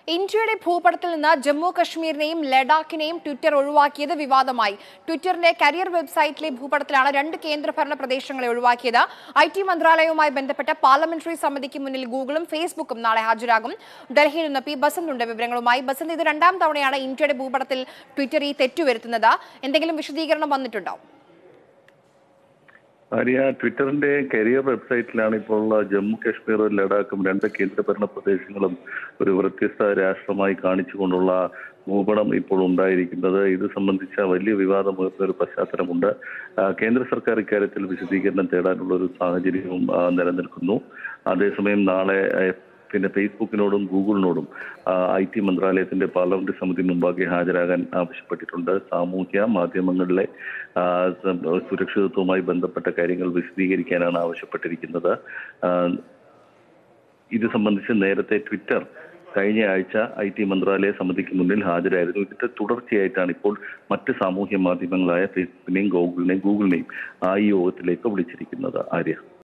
ഇന്ത്യയുടെ ഭൂപടത്തിൽ നിന്ന് ജമ്മു കശ്മീരിനെയും ലഡാക്കിനെയും ട്വിറ്റർ ഒഴിവാക്കിയത് വിവാദമായി ട്വിറ്ററിന്റെ കരിയർ വെബ്സൈറ്റിലെ ഭൂപടത്തിലാണ് രണ്ട് കേന്ദ്രഭരണ പ്രദേശങ്ങളെ ഒഴിവാക്കിയത് ഐ ടി മന്ത്രാലയവുമായി ബന്ധപ്പെട്ട പാർലമെന്ററി സമിതിക്ക് മുന്നിൽ ഗൂഗിളും ഫേസ്ബുക്കും നാളെ ഹാജരാകും ഡൽഹിയിൽ നിന്ന് പി ബസന്ത് ഉണ്ട് വിവരങ്ങളുമായി ബസന്ത് ഇത് രണ്ടാം തവണയാണ് ഇന്ത്യയുടെ ഭൂപടത്തിൽ ട്വിറ്റർ ഈ തെറ്റുവരുത്തുന്നത് എന്തെങ്കിലും വിശദീകരണം വന്നിട്ടുണ്ടോ ആര്യ ട്വിറ്ററിന്റെ കരിയർ വെബ്സൈറ്റിലാണ് ഇപ്പോൾ ജമ്മു കാശ്മീരും ലഡാക്കും രണ്ട് കേന്ദ്രഭരണ പ്രദേശങ്ങളും ഒരു വ്യത്യസ്ത രാഷ്ട്രമായി കാണിച്ചുകൊണ്ടുള്ള ഭൂപടം ഇപ്പോൾ ഉണ്ടായിരിക്കുന്നത് ഇത് സംബന്ധിച്ച വലിയ വിവാദം ഉയർന്ന ഒരു പശ്ചാത്തലമുണ്ട് ആ, കേന്ദ്ര സർക്കാർ ഇക്കാര്യത്തിൽ വിശദീകരണം തേടാനുള്ള ഒരു സാഹചര്യവും ആ, നിലനിൽക്കുന്നു അതേസമയം നാളെ ആ, പിന്നെ ഫേസ്ബുക്കിനോടും ഗൂഗിളിനോടും ഐ ടി മന്ത്രാലയത്തിന്റെ പാർലമെന്റ് സമിതി മുമ്പാകെ ഹാജരാകാൻ ആവശ്യപ്പെട്ടിട്ടുണ്ട് സാമൂഹ്യ മാധ്യമങ്ങളിലെ ആ, സ- സുരക്ഷിതത്വവുമായി ബന്ധപ്പെട്ട കാര്യങ്ങൾ വിശദീകരിക്കാനാണ് ആവശ്യപ്പെട്ടിരിക്കുന്നത് ആ, ഇത് സംബന്ധിച്ച് നേരത്തെ ട്വിറ്റർ കഴിഞ്ഞ ആഴ്ച ഐ ടി മന്ത്രാലയ സമിതിക്ക് മുന്നിൽ ഹാജരായിരുന്നു ഇതിന്റെ തുടർച്ചയായിട്ടാണ് ഇപ്പോൾ മറ്റ് സാമൂഹ്യ മാധ്യമങ്ങളായ ഫേസ്ബുക്കിനെയും ഗൂഗിളിനെയും ഗൂഗിളിനെയും ആ ഈ യോഗത്തിലേക്ക് വിളിച്ചിരിക്കുന്നത് ആര്യ